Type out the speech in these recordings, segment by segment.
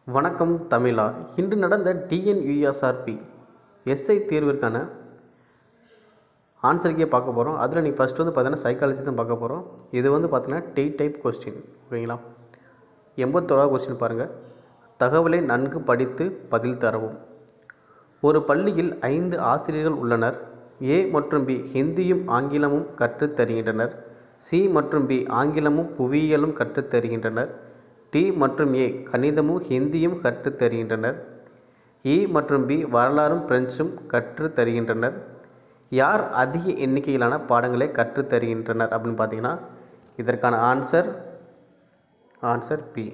வணக்கம் தமிழா இன்று நடந்த டிஎன்யூஎஸ்ஆர்பி எஸ்ஐ தேர்விற்கான ஆன்சருக்கே பார்க்க போகிறோம் அதில் நீ ஃபஸ்ட்டு வந்து பார்த்தீங்கன்னா சைக்காலஜி தான் பார்க்க போகிறோம் இது வந்து பார்த்தீங்கன்னா டி டைப் கொஸ்டின் ஓகேங்களா எண்பத்தோராவது கொஸ்டின் பாருங்கள் தகவலை நன்கு படித்து பதில் தரவும் ஒரு பள்ளியில் ஐந்து ஆசிரியர்கள் உள்ளனர் ஏ மற்றும் பி ஹிந்தியும் ஆங்கிலமும் கற்றுத் தருகின்றனர் சி மற்றும் பி ஆங்கிலமும் புவியியலும் கற்றுத் தருகின்றனர் டி மற்றும் ஏ கணிதமும் ஹிந்தியும் கற்றுத் தருகின்றனர் இ மற்றும் பி வரலாறும் பிரெஞ்சும் கற்றுத் தருகின்றனர் யார் அதிக எண்ணிக்கையிலான பாடங்களை கற்றுத் தருகின்றனர் அப்படின்னு பார்த்தீங்கன்னா இதற்கான answer answer B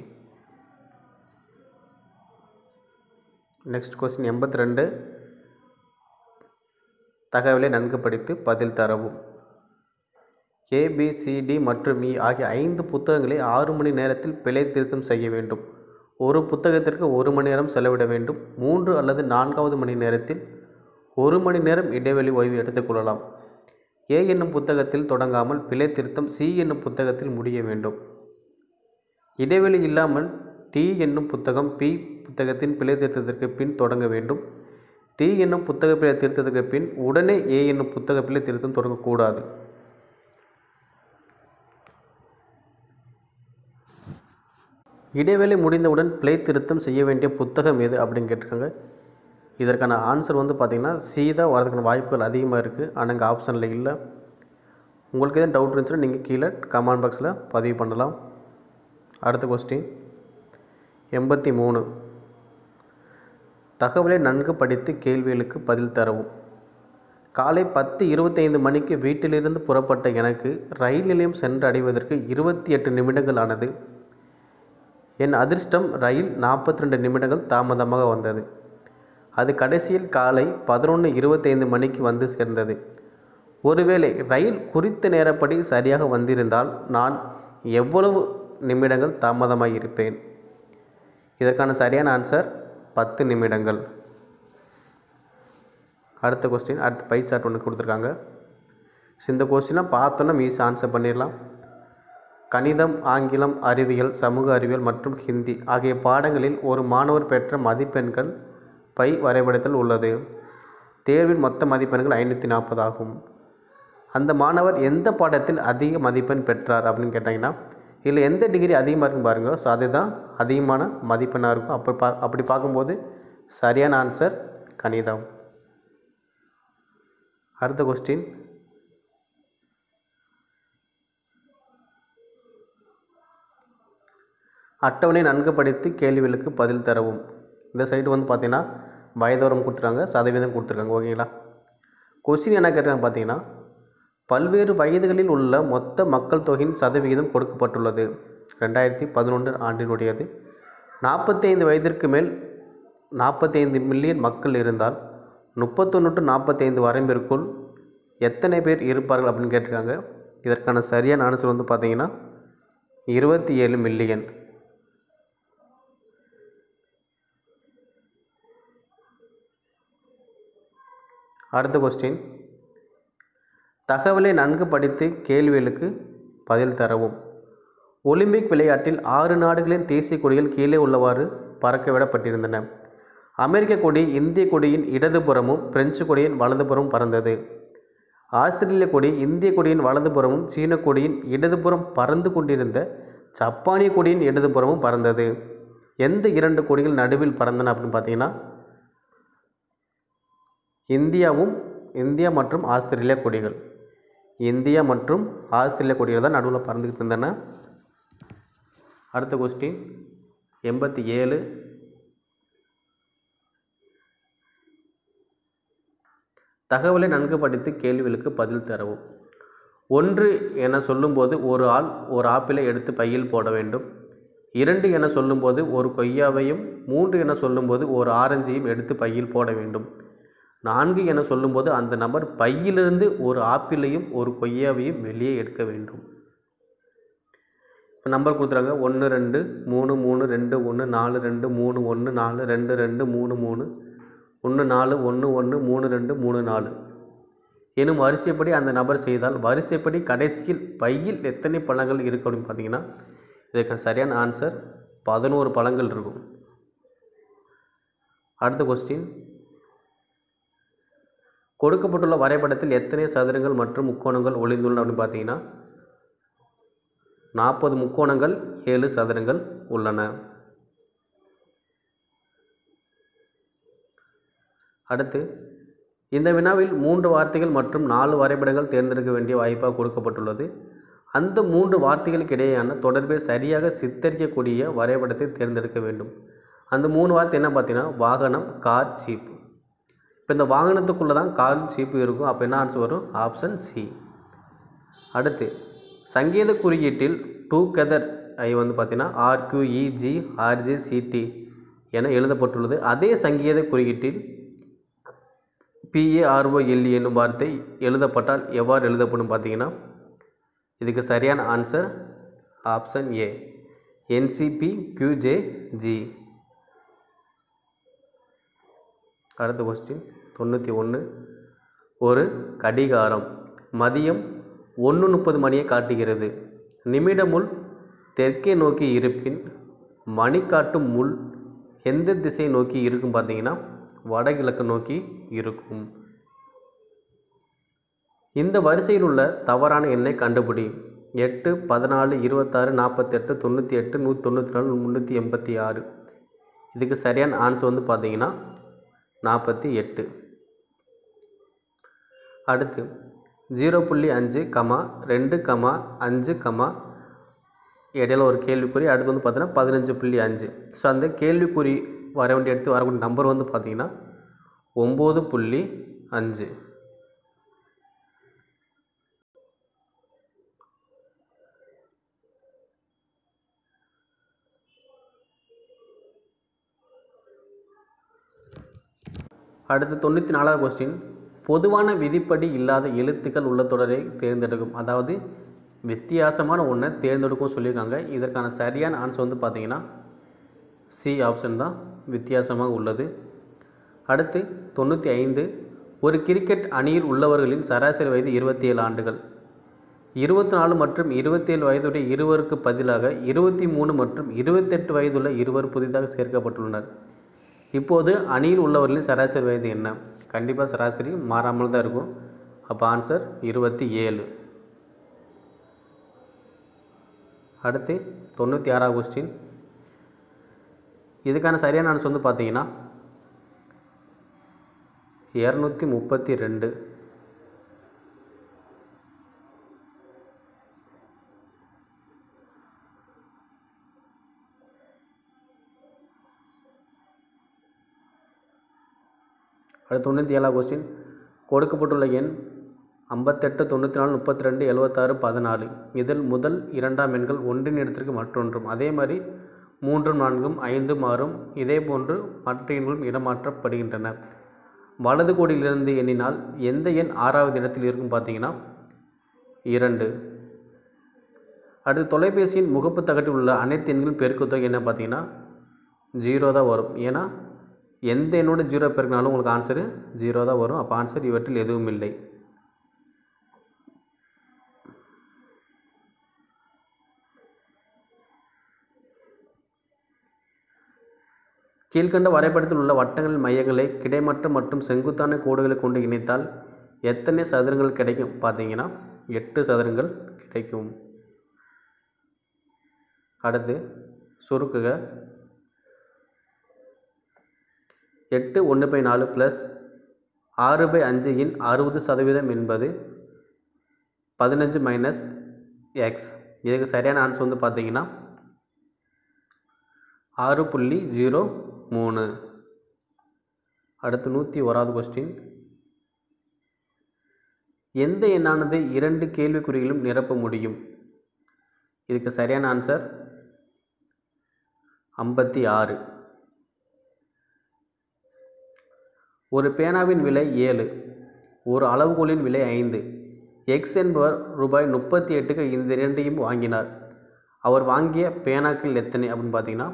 next question எண்பத்தி ரெண்டு தகவலை நன்கு படித்து பதில் தரவும் ஏபிசிடி மற்றும் இ ஆகிய ஐந்து புத்தகங்களை ஆறு மணி நேரத்தில் பிழை திருத்தம் செய்ய வேண்டும் ஒரு புத்தகத்திற்கு ஒரு மணி நேரம் செலவிட வேண்டும் மூன்று அல்லது நான்காவது மணி நேரத்தில் ஒரு மணி நேரம் இடைவெளி ஓய்வு எடுத்துக்கொள்ளலாம் ஏ என்னும் புத்தகத்தில் தொடங்காமல் பிழை திருத்தம் சி என்னும் புத்தகத்தில் முடிய வேண்டும் இடைவெளி இல்லாமல் டி என்னும் புத்தகம் பி புத்தகத்தின் பிழை திருத்தத்திற்கு பின் தொடங்க வேண்டும் டி என்னும் புத்தக பிழை திருத்தத்திற்கு பின் உடனே ஏ என்னும் புத்தக பிழை திருத்தம் தொடங்கக்கூடாது இடைவேளை முடிந்தவுடன் பிழை திருத்தம் செய்ய வேண்டிய புத்தகம் எது அப்படின்னு கேட்டிருக்காங்க இதற்கான ஆன்சர் வந்து பார்த்திங்கன்னா சி தான் வரதுக்கான வாய்ப்புகள் அதிகமாக இருக்குது ஆனால் இங்கே ஆப்ஷனில் இல்லை உங்களுக்கு எதுவும் டவுட் இருந்துச்சுன்னா நீங்கள் கீழே கமெண்ட் பாக்ஸில் பதிவு பண்ணலாம் அடுத்த கொஸ்டின் எண்பத்தி மூணு தகவலை நன்கு படித்து கேள்விகளுக்கு பதில் தரவும் காலை பத்து இருபத்தைந்து மணிக்கு வீட்டிலிருந்து புறப்பட்ட எனக்கு ரயில் நிலையம் சென்று அடைவதற்கு இருபத்தி எட்டு நிமிடங்கள் ஆனது என் அதிர்ஷ்டம் ரயில் நாற்பத்தி ரெண்டு நிமிடங்கள் தாமதமாக வந்தது அது கடைசியில் காலை பதினொன்று இருபத்தைந்து மணிக்கு வந்து சேர்ந்தது ஒருவேளை ரயில் குறித்த நேரப்படி சரியாக வந்திருந்தால் நான் எவ்வளவு நிமிடங்கள் தாமதமாக இருப்பேன் இதற்கான சரியான ஆன்சர் பத்து நிமிடங்கள் அடுத்த கொஸ்டின் அடுத்த பை சார்ட் ஒன்று கொடுத்துருக்காங்க ஸோ இந்த கொஸ்டினை பார்த்தோன்னா மீஸ் ஆன்சர் பண்ணிடலாம் கணிதம் ஆங்கிலம் அறிவியல் சமூக அறிவியல் மற்றும் ஹிந்தி ஆகிய பாடங்களில் ஒரு மாணவர் பெற்ற மதிப்பெண்கள் பை வரைபடத்தில் உள்ளது தேர்வின் மொத்த மதிப்பெண்கள் ஐநூற்றி நாற்பது ஆகும் அந்த மாணவர் எந்த பாடத்தில் அதிக மதிப்பெண் பெற்றார் அப்படின்னு கேட்டாங்கன்னா இதில் எந்த டிகிரி அதிகமாக இருக்குன்னு பாருங்கள் ஸோ அதுதான் அதிகமான மதிப்பெண்ணாக இருக்கும் அப்படி பா அப்படி பார்க்கும்போது சரியான ஆன்சர் கணிதம் அடுத்த கொஸ்டின் அட்டவணை நன்கு படித்து கேள்விகளுக்கு பதில் தரவும் இந்த சைடு வந்து பார்த்தீங்கன்னா வயதோரம் கொடுத்துருக்காங்க சதவீதம் கொடுத்துருக்காங்க ஓகேங்களா கொஸ்டின் என்ன கேட்டாங்க பார்த்தீங்கன்னா பல்வேறு வயதுகளில் உள்ள மொத்த மக்கள் தொகையின் சதவிகிதம் கொடுக்கப்பட்டுள்ளது ரெண்டாயிரத்தி பதினொன்று ஆண்டினுடையது நாற்பத்தைந்து வயதிற்கு மேல் நாற்பத்தைந்து மில்லியன் மக்கள் இருந்தால் முப்பத்தொன்று டு நாற்பத்தைந்து வரம்பிற்குள் எத்தனை பேர் இருப்பார்கள் அப்படின்னு கேட்டிருக்காங்க இதற்கான சரியான ஆன்சர் வந்து பார்த்தீங்கன்னா இருபத்தி ஏழு மில்லியன் அடுத்த கொஸ்டின் தகவலை நன்கு படித்து கேள்விகளுக்கு பதில் தரவும் ஒலிம்பிக் விளையாட்டில் ஆறு நாடுகளின் தேசிய கொடிகள் கீழே உள்ளவாறு பறக்க விடப்பட்டிருந்தன அமெரிக்க கொடி இந்திய கொடியின் இடதுபுறமும் பிரெஞ்சு கொடியின் வலதுபுறமும் பறந்தது ஆஸ்திரேலிய கொடி இந்திய கொடியின் வலதுபுறமும் சீன கொடியின் இடதுபுறம் பறந்து கொண்டிருந்த ஜப்பானிய கொடியின் இடதுபுறமும் பறந்தது எந்த இரண்டு கொடிகள் நடுவில் பறந்தன அப்படின்னு பார்த்தீங்கன்னா இந்தியாவும் இந்தியா மற்றும் ஆஸ்திரேலியா கொடிகள் இந்தியா மற்றும் ஆஸ்திரேலியா கொடிகள் தான் நடுவில் பறந்துக்கிட்டு இருந்தன அடுத்த கொஸ்டின் எண்பத்தி ஏழு தகவலை நன்கு படித்து கேள்விகளுக்கு பதில் தரவும் ஒன்று என சொல்லும்போது ஒரு ஆள் ஒரு ஆப்பிளை எடுத்து பையில் போட வேண்டும் இரண்டு என சொல்லும்போது ஒரு கொய்யாவையும் மூன்று என சொல்லும்போது ஒரு ஆரஞ்சையும் எடுத்து பையில் போட வேண்டும் நான்கு என சொல்லும்போது அந்த நபர் பையிலிருந்து ஒரு ஆப்பிளையும் ஒரு கொய்யாவையும் வெளியே எடுக்க வேண்டும் இப்போ நம்பர் கொடுத்துறாங்க ஒன்று ரெண்டு மூணு மூணு ரெண்டு ஒன்று நாலு ரெண்டு மூணு ஒன்று நாலு ரெண்டு ரெண்டு மூணு மூணு ஒன்று நாலு ஒன்று ஒன்று மூணு ரெண்டு மூணு நாலு எனும் வரிசைப்படி அந்த நபர் செய்தால் வரிசைப்படி கடைசியில் பையில் எத்தனை பழங்கள் இருக்கும் அப்படின்னு பார்த்தீங்கன்னா இதுக்கு சரியான ஆன்சர் பதினோரு பழங்கள் இருக்கும் அடுத்த கொஸ்டின் கொடுக்கப்பட்டுள்ள வரைபடத்தில் எத்தனை சதுரங்கள் மற்றும் முக்கோணங்கள் ஒளிந்துள்ளன அப்படின்னு பார்த்தீங்கன்னா நாற்பது முக்கோணங்கள் ஏழு சதுரங்கள் உள்ளன அடுத்து இந்த வினாவில் மூன்று வார்த்தைகள் மற்றும் நாலு வரைபடங்கள் தேர்ந்தெடுக்க வேண்டிய வாய்ப்பாக கொடுக்கப்பட்டுள்ளது அந்த மூன்று வார்த்தைகளுக்கு இடையேயான தொடர்பை சரியாக சித்தரிக்கக்கூடிய வரைபடத்தை தேர்ந்தெடுக்க வேண்டும் அந்த மூணு வார்த்தை என்ன பார்த்தீங்கன்னா வாகனம் கார் ஜீப் இப்போ இந்த வாகனத்துக்குள்ளே தான் கார் ஜீப்பு இருக்கும் அப்போ என்ன ஆன்சர் வரும் ஆப்ஷன் சி அடுத்து சங்கீத குறியீட்டில் டூ கெதர் ஐ வந்து பார்த்தீங்கன்னா ஆர்கியூஇஜி ஆர்ஜி சிடி என எழுதப்பட்டுள்ளது அதே சங்கீத குறியீட்டில் பிஏஆர்ஓஎல்இ என்னும் வார்த்தை எழுதப்பட்டால் எவ்வாறு எழுதப்படும் பார்த்தீங்கன்னா இதுக்கு சரியான answer option A NCB QJG அடுத்த கொஸ்டின் தொண்ணூற்றி ஒன்று ஒரு கடிகாரம் மதியம் ஒன்று முப்பது மணியை காட்டுகிறது நிமிடமுள் தெற்கே நோக்கி இருப்பின் மணி காட்டும் முள் எந்த திசையை நோக்கி இருக்கும் பார்த்தீங்கன்னா வடகிழக்கு நோக்கி இருக்கும் இந்த வரிசையில் உள்ள தவறான எண்ணை கண்டுபிடி எட்டு பதினாலு இருபத்தாறு நாற்பத்தெட்டு தொண்ணூற்றி எட்டு நூற்றி தொண்ணூற்றி நாலு முந்நூற்றி எண்பத்தி ஆறு இதுக்கு சரியான ஆன்சர் வந்து பார்த்தீங்கன்னா நாற்பத்தி எட்டு அடுத்து ஜீரோ புள்ளி அஞ்சு கமா ரெண்டு கமா அஞ்சு கமா இடையில ஒரு கேள்விக்குறி அடுத்து வந்து பார்த்தீங்கன்னா பதினஞ்சு புள்ளி அஞ்சு ஸோ அந்த கேள்விக்குறி வர வேண்டிய எடுத்து வரக்கூடிய நம்பர் வந்து பார்த்தீங்கன்னா ஒம்பது புள்ளி அஞ்சு அடுத்து தொண்ணூற்றி நாலாவது கொஸ்டின் பொதுவான விதிப்படி இல்லாத எழுத்துக்கள் உள்ள தொடரை தேர்ந்தெடுக்கும் அதாவது வித்தியாசமான ஒன்றை தேர்ந்தெடுக்கும் சொல்லியிருக்காங்க இதற்கான சரியான ஆன்சர் வந்து பார்த்தீங்கன்னா சி ஆப்ஷன் தான் வித்தியாசமாக உள்ளது அடுத்து தொண்ணூற்றி ஐந்து ஒரு கிரிக்கெட் அணியில் உள்ளவர்களின் சராசரி வயது இருபத்தி ஏழு ஆண்டுகள் இருபத்தி நாலு மற்றும் இருபத்தேழு வயதுடைய இருவருக்கு பதிலாக இருபத்தி மூணு மற்றும் இருபத்தெட்டு வயதுள்ள இருவர் புதிதாக சேர்க்கப்பட்டுள்ளனர் இப்போது அணியில் உள்ளவர்களின் சராசரி வயது என்ன கண்டிப்பாக சராசரி மாறாமல் தான் இருக்கும் அப்போ ஆன்சர் இருபத்தி ஏழு அடுத்து தொண்ணூற்றி ஆறாவது கொஸ்டின் இதுக்கான சரியான ஆன்சர் வந்து பார்த்தீங்கன்னா இரநூத்தி முப்பத்தி ரெண்டு அடுத்து தொண்ணூற்றி ஏழாவது கொஸ்டின் கொடுக்கப்பட்டுள்ள எண் ஐம்பத்தெட்டு தொண்ணூற்றி நாலு முப்பத்தி ரெண்டு எழுபத்தாறு பதினாலு இதில் முதல் இரண்டாம் எண்கள் ஒன்றின் இடத்திற்கு மற்றொன்றும் அதே மாதிரி மூன்றும் நான்கும் ஐந்தும் ஆறும் இதே போன்று மற்ற எண்களும் இடமாற்றப்படுகின்றன வலது கோடியிலிருந்து எண்ணினால் எந்த எண் ஆறாவது இடத்தில் இருக்கும் பார்த்தீங்கன்னா இரண்டு அடுத்து தொலைபேசியின் முகப்பு தகட்டில் உள்ள அனைத்து எண்களும் பெருக்குத்தொகை என்ன பார்த்தீங்கன்னா ஜீரோ தான் வரும் ஏன்னா எந்த எண்ணோட ஜீரோ பெருக்கினாலும் உங்களுக்கு ஆன்சரு ஜீரோ தான் வரும் அப்போ ஆன்சர் இவற்றில் எதுவும் இல்லை கீழ்கண்ட வரைபடத்தில் உள்ள வட்டங்களின் மையங்களை கிடைமட்ட மற்றும் செங்குத்தான கோடுகளை கொண்டு இணைத்தால் எத்தனை சதுரங்கள் கிடைக்கும் பார்த்தீங்கன்னா எட்டு சதுரங்கள் கிடைக்கும் அடுத்து சுருக்குக எட்டு ஒன்று பை நாலு ப்ளஸ் ஆறு பை அஞ்சு இன் அறுபது சதவீதம் என்பது பதினஞ்சு மைனஸ் எக்ஸ் இதுக்கு சரியான ஆன்சர் வந்து பார்த்தீங்கன்னா ஆறு புள்ளி ஜீரோ மூணு அடுத்து நூற்றி ஓராவது கொஸ்டின் எந்த எண்ணானது இரண்டு கேள்விக்குறிகளும் நிரப்ப முடியும் இதுக்கு சரியான ஆன்சர் ஐம்பத்தி ஆறு ஒரு பேனாவின் விலை ஏழு ஒரு அளவுகோலின் விலை ஐந்து எக்ஸ் என்பவர் ரூபாய் முப்பத்தி எட்டுக்கு இந்த இரண்டையும் வாங்கினார் அவர் வாங்கிய பேனாக்கள் எத்தனை அப்படின்னு பார்த்தீங்கன்னா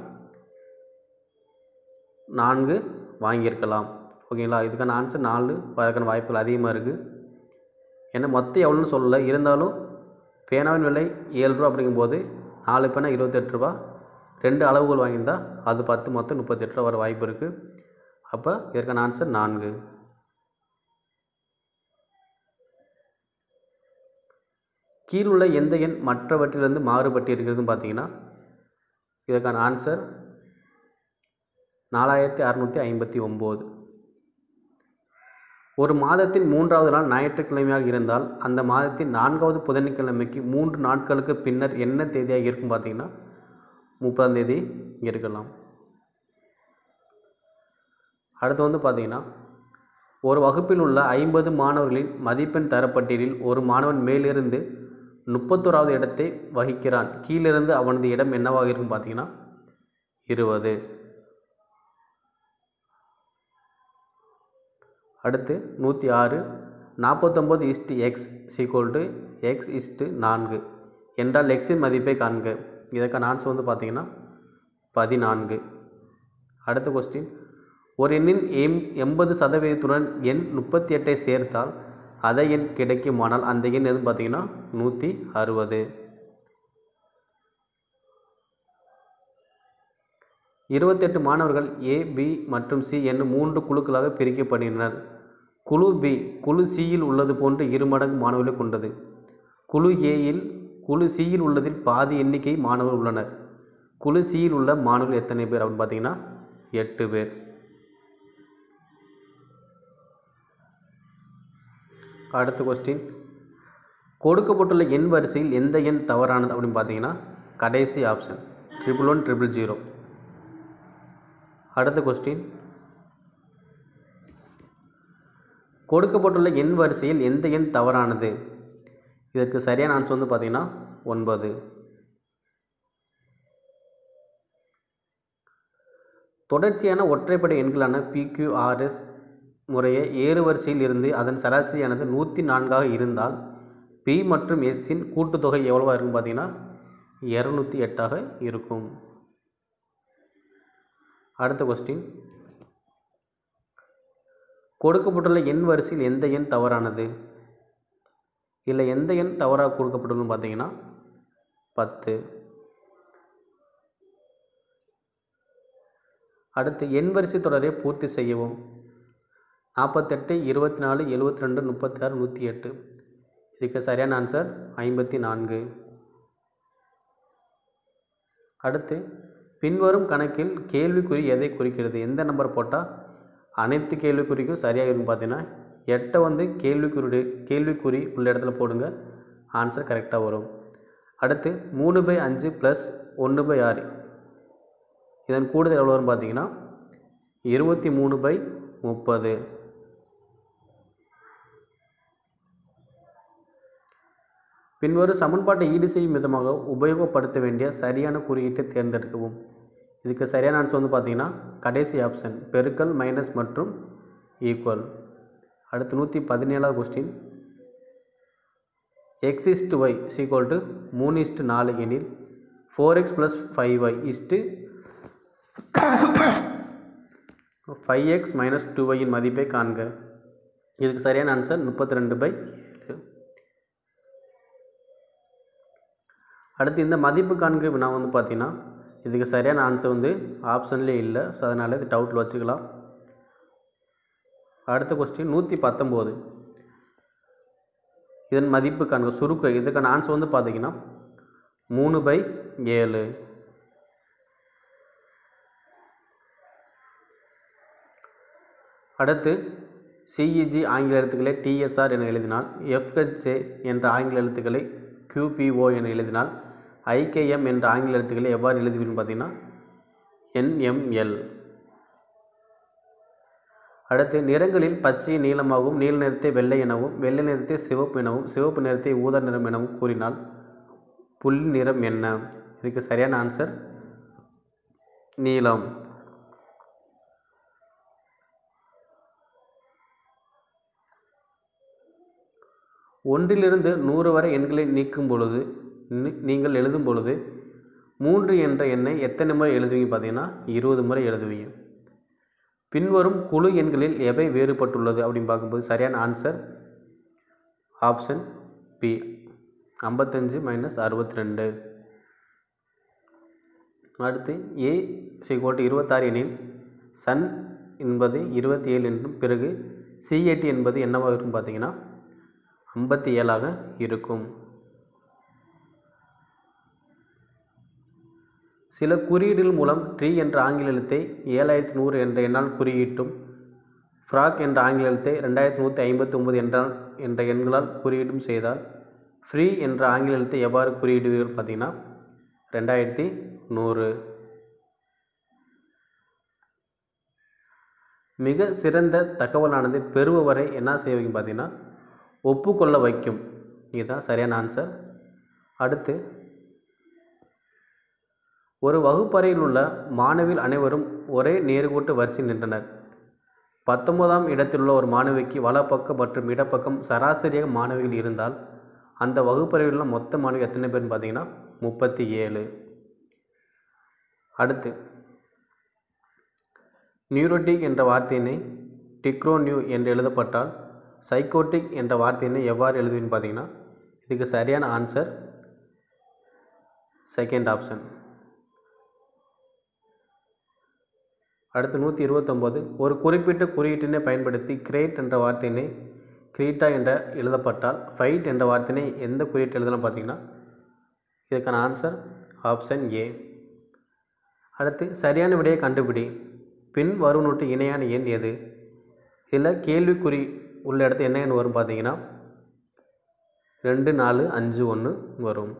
நான்கு வாங்கியிருக்கலாம் ஓகேங்களா இதுக்கான ஆன்சர் நாலு அதற்கான வாய்ப்புகள் அதிகமாக இருக்குது ஏன்னா மொத்தம் எவ்வளோன்னு சொல்லலை இருந்தாலும் பேனாவின் விலை ஏழு ரூபா அப்படிங்கும்போது நாலு பேனா இருபத்தெட்டு ரூபா ரெண்டு அளவுகள் வாங்கியிருந்தால் அது பத்து மொத்தம் முப்பத்தெட்டு ரூபா வர வாய்ப்பு இருக்குது அப்போ இதற்கான ஆன்சர் நான்கு கீழுள்ள எந்த எண் மற்றவற்றிலிருந்து மாறுபட்டு இருக்கிறதுன்னு பார்த்தீங்கன்னா இதற்கான ஆன்சர் நாலாயிரத்தி அறநூற்றி ஐம்பத்தி ஒம்பது ஒரு மாதத்தின் மூன்றாவது நாள் ஞாயிற்றுக்கிழமையாக இருந்தால் அந்த மாதத்தின் நான்காவது புதன்கிழமைக்கு மூன்று நாட்களுக்கு பின்னர் என்ன தேதியாக இருக்கும் பார்த்தீங்கன்னா முப்பதாம் தேதி இருக்கலாம் அடுத்து வந்து பார்த்தீங்கன்னா ஒரு வகுப்பில் உள்ள ஐம்பது மாணவர்களின் மதிப்பெண் தரப்பட்டியலில் ஒரு மாணவன் மேலிருந்து முப்பத்தோராவது இடத்தை வகிக்கிறான் கீழிருந்து அவனது இடம் என்னவாக இருக்கும் பார்த்தீங்கன்னா இருபது அடுத்து நூற்றி ஆறு நாற்பத்தொம்பது is to X is equal to X is to நான்கு என்றால் எக்ஸின் மதிப்பை காண்க இதற்கான ஆன்சர் வந்து பார்த்தீங்கன்னா பதினான்கு அடுத்த கொஸ்டின் ஒரு எண்ணின் எம் எண்பது சதவீதத்துடன் எண் முப்பத்தி எட்டை சேர்த்தால் அதை எண் கிடைக்குமானால் அந்த எண் எதுன்னு பார்த்தீங்கன்னா நூற்றி அறுபது இருபத்தெட்டு மாணவர்கள் ஏ பி மற்றும் சி என்னும் மூன்று குழுக்களாக பிரிக்கப்படுகின்றனர் குழு பி குழு சியில் உள்ளது போன்று இரு மடங்கு மாணவர்களை கொண்டது குழு ஏயில் குழு சியில் உள்ளதில் பாதி எண்ணிக்கை மாணவர்கள் உள்ளனர் குழு சியில் உள்ள மாணவர்கள் எத்தனை பேர் அப்படின்னு பார்த்தீங்கன்னா எட்டு பேர் அடுத்த கொஸ்டின் கொடுக்கப்பட்டுள்ள எண் வரிசையில் எந்த எண் தவறானது அப்படின்னு பார்த்தீங்கன்னா கடைசி option triple one triple zero அடுத்த கொஸ்டின் கொடுக்கப்பட்டுள்ள எண் வரிசையில் எந்த எண் தவறானது இதற்கு சரியான ஆன்சர் வந்து பார்த்தீங்கன்னா ஒன்பது தொடர்ச்சியான ஒற்றைப்படை எண்களான பிக்யூஆர்எஸ் முறையே ஏறு வரிசையில் இருந்து அதன் சராசரியானது நூற்றி நான்காக இருந்தால் பி மற்றும் எஸ்ஸின் கூட்டுத்தொகை எவ்வளவாக இருக்கும் பார்த்தீங்கன்னா இரநூத்தி எட்டாக இருக்கும் அடுத்த கொஸ்டின் கொடுக்கப்பட்டுள்ள எண் வரிசையில் எந்த எண் தவறானது இல்லை எந்த எண் தவறாக கொடுக்கப்பட்டுள்ளதுன்னு பார்த்தீங்கன்னா பத்து அடுத்து எண் வரிசை தொடரை பூர்த்தி செய்யவும் நாற்பத்தெட்டு இருபத்தி நாலு எழுபத்தி ரெண்டு முப்பத்தி ஆறு நூற்றி எட்டு இதுக்கு சரியான ஆன்சர் ஐம்பத்தி நான்கு அடுத்து பின்வரும் கணக்கில் கேள்விக்குறி எதை குறிக்கிறது எந்த நம்பர் போட்டால் அனைத்து கேள்விக்குறிக்கும் சரியாக இருக்கும் பார்த்தீங்கன்னா எட்டை வந்து கேள்விக்குறி கேள்விக்குறி உள்ள இடத்துல போடுங்க ஆன்சர் கரெக்டாக வரும் அடுத்து மூணு பை அஞ்சு ப்ளஸ் ஒன்று பை ஆறு இதன் கூடுதல் எவ்வளோ வரும் பார்த்தீங்கன்னா இருபத்தி மூணு பை முப்பது பின்வரும் சமன்பாட்டை ஈடு செய்யும் விதமாக உபயோகப்படுத்த வேண்டிய சரியான குறியீட்டை தேர்ந்தெடுக்கவும் இதுக்கு சரியான ஆன்சர் வந்து பார்த்தீங்கன்னா கடைசி ஆப்ஷன் பெருக்கல் மைனஸ் மற்றும் ஈக்குவல் அடுத்து நூற்றி பதினேழாவது question X is to Y is equal to மூணு இஸ்டு நாலு எனில் four X plus five Y is to five X minus two ஒய்யின் மதிப்பை காண்க இதுக்கு சரியான ஆன்சர் முப்பத்தி ரெண்டு பை ஏழு அடுத்து இந்த மதிப்பு காண்க வினா வந்து பார்த்தீங்கன்னா இதுக்கு சரியான ஆன்சர் வந்து ஆப்ஷன்லேயே இல்லை ஸோ அதனால் இது டவுட்டில் வச்சுக்கலாம் அடுத்த கொஸ்டின் நூற்றி பத்தொம்போது இதன் மதிப்பு காண்க சுருக்க இதுக்கான ஆன்சர் வந்து பார்த்தீங்கன்னா மூணு பை ஏழு அடுத்து சிஇஜி ஆங்கில எழுத்துக்களை டிஎஸ்ஆர் என எழுதினால் எஃப்ஹெச்ஏ என்ற ஆங்கில எழுத்துக்களை QPO என எழுதினால் ஐகேஎம் என்ற ஆங்கில எழுத்துக்களை எவ்வாறு எழுதுவீங்கன்னு பார்த்தீங்கன்னா என்எம்எல் அடுத்து நிறங்களில் பச்சை நீலமாகவும் நீல நிறத்தை வெள்ளை எனவும் வெள்ளை நிறத்தை சிவப்பு எனவும் சிவப்பு நிறத்தை ஊதா நிறம் எனவும் கூறினால் புள்ளி நிறம் என்ன இதுக்கு சரியான ஆன்சர் நீலம் ஒன்றிலிருந்து நூறு வரை எண்களை நீக்கும் பொழுது நீ- நீங்கள் எழுதும் பொழுது மூன்று என்ற எண்ணை எத்தனை முறை எழுதுவீங்க பார்த்தீங்கன்னா இருபது முறை எழுதுவீங்க பின்வரும் குழு எண்களில் எவை வேறுபட்டுள்ளது அப்படின்னு பார்க்கும்போது சரியான ஆன்சர் ஆப்ஷன் பி ஐம்பத்தஞ்சு மைனஸ் அறுபத்தி ரெண்டு அடுத்து ஏ சிக்வல் டு இருபத்தாறு எனில் சன் என்பது இருபத்தி ஏழு என்றும் பிறகு சிஏடி என்பது என்னவாக இருக்கும் பார்த்தீங்கன்னா ஐம்பத்தி ஏழாக இருக்கும் சில குறியீடுகள் மூலம் ட்ரீ என்ற ஆங்கில எழுத்தை ஏழாயிரத்தி நூறு என்ற எண்ணால் குறியீட்டும் ஃப்ராக் என்ற ஆங்கில எழுத்தை ரெண்டாயிரத்தி நூற்றி ஐம்பத்தி ஒம்பது என்றால் என்ற எண்களால் குறியீடும் செய்தால் ஃப்ரீ என்ற ஆங்கில எழுத்தை எவ்வாறு குறியிடுவீர்கள் பார்த்தீங்கன்னா ரெண்டாயிரத்தி நூறு மிக சிறந்த தகவலானது பெறுபவரை என்ன செய்ய வைக்கும் பார்த்தீங்கன்னா ஒப்புக்கொள்ள வைக்கும் இதுதான் சரியான ஆன்சர் அடுத்து ஒரு வகுப்பறையில் உள்ள மாணவிகள் அனைவரும் ஒரே நேர்கோட்டு வரிசையில் நின்றனர் பத்தொன்பதாம் இடத்திலுள்ள ஒரு மாணவிக்கு வலப்பக்கம் மற்றும் இடப்பக்கம் சராசரியாக மாணவிகள் இருந்தால் அந்த வகுப்பறையில் உள்ள மொத்த மாணவி எத்தனை பேர்னு பார்த்தீங்கன்னா முப்பத்தி ஏழு அடுத்து நியூரோட்டிக் என்ற வார்த்தையினை டிக்ரோநியூ என்று எழுதப்பட்டால் சைக்கோட்டிக் என்ற வார்த்தையினை எவ்வாறு எழுதுவீன்னு பார்த்தீங்கன்னா இதுக்கு சரியான ஆன்சர் செகண்ட் ஆப்ஷன் அடுத்து நூற்றி இருபத்தொம்போது ஒரு குறிப்பிட்ட குறியீட்டினை பயன்படுத்தி கிரேட் என்ற வார்த்தையினை கிரீட்டா என்ற எழுதப்பட்டால் ஃபைட் என்ற வார்த்தையினை எந்த குறியீட்டு எழுதலாம் பார்த்தீங்கன்னா இதுக்கான ஆன்சர் ஆப்ஷன் ஏ அடுத்து சரியான விடையை கண்டுபிடி பின் வருவனொட்டு இணையான எண் எது இதில் கேள்விக்குறி உள்ள இடத்து என்ன எண் வரும் பார்த்தீங்கன்னா ரெண்டு நாலு அஞ்சு ஒன்று வரும்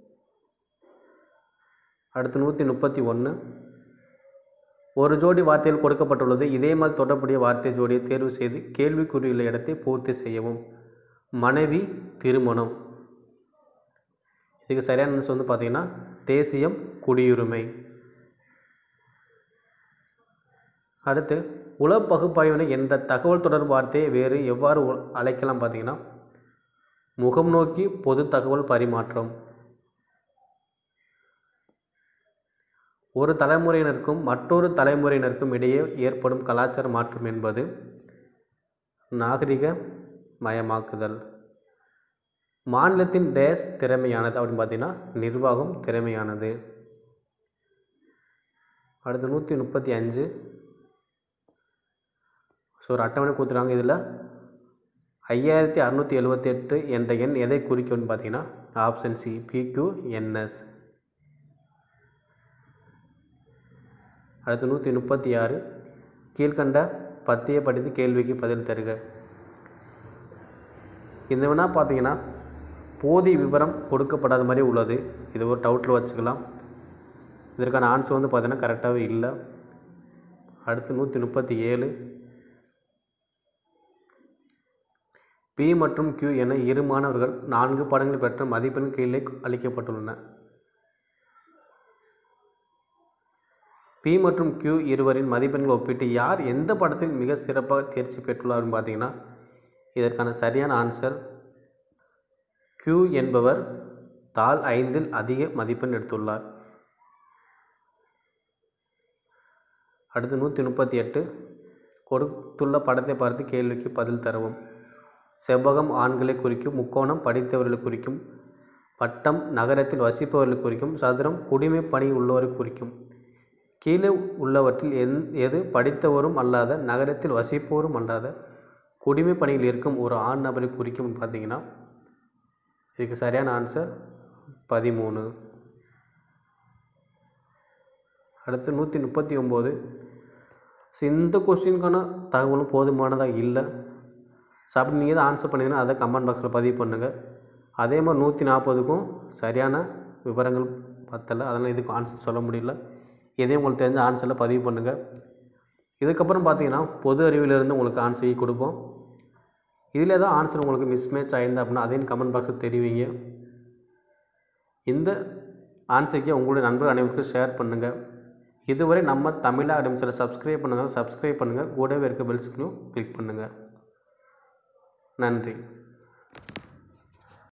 அடுத்து நூற்றி முப்பத்தி ஒன்று ஒரு ஜோடி வார்த்தைகள் கொடுக்கப்பட்டுள்ளது இதே மாதிரி தொடர்புடைய வார்த்தை ஜோடியை தேர்வு செய்து கேள்விக்குறியுள்ள இடத்தை பூர்த்தி செய்யவும் மனைவி திருமணம் இதுக்கு சரியான ஆன்சர் வந்து பார்த்தீங்கன்னா தேசியம் குடியுரிமை அடுத்து உள பகுப்பாய்வினை என்ற தகவல் தொடர்பு வார்த்தையை வேறு எவ்வாறு உ- அழைக்கலாம் பார்த்தீங்கன்னா முகம் நோக்கி பொது தகவல் பரிமாற்றம் ஒரு தலைமுறையினருக்கும் மற்றொரு தலைமுறையினருக்கும் இடையே ஏற்படும் கலாச்சார மாற்றம் என்பது நாகரிக மயமாக்குதல் மாநிலத்தின் டேஸ் திறமையானது அப்படின்னு பார்த்தீங்கன்னா நிர்வாகம் திறமையானது அடுத்து நூற்றி முப்பத்தி அஞ்சு ஸோ ஒரு அட்டவணை கொடுத்துருக்காங்க இதில் ஐயாயிரத்தி அறநூற்றி எழுபத்தெட்டு என்ற எண் எதை குறிக்கும்னு பார்த்தீங்கன்னா ஆப்ஷன் சி பிக்யூஎன்எஸ் அடுத்து நூற்றி முப்பத்தி ஆறு கீழ்கண்ட பத்தியை படித்து கேள்விக்கு பதில் தருக இந்த வேணா பார்த்தீங்கன்னா போதிய விவரம் கொடுக்கப்படாத மாதிரி உள்ளது இது ஒரு டவுட்டில் வச்சுக்கலாம் இதற்கான ஆன்சர் வந்து பார்த்தீங்கன்னா கரெக்டாகவே இல்லை அடுத்து நூற்றி முப்பத்தி ஏழு பி மற்றும் Q என இரு மாணவர்கள் நான்கு பாடங்கள் பெற்ற மதிப்பெண் கீழே அளிக்கப்பட்டுள்ளன பி மற்றும் Q இருவரின் மதிப்பெண்களை ஒப்பிட்டு யார் எந்த படத்தில் மிக சிறப்பாக தேர்ச்சி பெற்றுள்ளார்னு பார்த்தீங்கன்னா இதற்கான சரியான ஆன்சர் Q என்பவர் தாள் ஐந்தில் அதிக மதிப்பெண் எடுத்துள்ளார் அடுத்து நூற்றி முப்பத்தி எட்டு கொடுத்துள்ள படத்தை பார்த்து கேள்விக்கு பதில் தரவும் செவ்வகம் ஆண்களை குறிக்கும் முக்கோணம் படித்தவர்களை குறிக்கும் வட்டம் நகரத்தில் வசிப்பவர்களை குறிக்கும் சதுரம் குடிமை பணி உள்ளவரை குறிக்கும் கீழே உள்ளவற்றில் எந் எது படித்தவரும் அல்லாத நகரத்தில் வசிப்பவரும் அல்லாத குடிமை பணியில் இருக்கும் ஒரு ஆண் நபரை குறிக்கும் பார்த்தீங்கன்னா இதுக்கு சரியான ஆன்சர் பதிமூணு அடுத்து நூற்றி முப்பத்தி ஒம்பது ஸோ இந்த கொஸ்டினுக்கான தகவலும் போதுமானதாக இல்லை ஸோ அப்படி நீங்கள் தான் ஆன்சர் பண்ணீங்கன்னா அதை கமெண்ட் பாக்ஸில் பதிவு பண்ணுங்கள் அதே மாதிரி நூற்றி நாற்பதுக்கும் சரியான விவரங்கள் பத்தலை அதனால் இதுக்கு ஆன்சர் சொல்ல முடியல எதையும் உங்களுக்கு தெரிஞ்ச ஆன்சரில் பதிவு பண்ணுங்கள் இதுக்கப்புறம் பார்த்தீங்கன்னா பொது அறிவிலிருந்து உங்களுக்கு ஆன்சர் கொடுப்போம் இதில் ஏதோ ஆன்சர் உங்களுக்கு மிஸ்மேட்ச் ஆயிருந்தா அப்படின்னா அதையும் கமெண்ட் பாக்ஸில் தெரிவிங்க இந்த ஆன்சருக்கு உங்களுடைய நண்பர்கள் அனைவருக்கும் ஷேர் பண்ணுங்கள் இதுவரை நம்ம தமிழா அடிமிச்சலை சப்ஸ்கிரைப் பண்ணதால் சப்ஸ்கிரைப் பண்ணுங்கள் கூடவே இருக்க பெல் சிக்னும் கிளிக் பண்ணுங்கள் நன்றி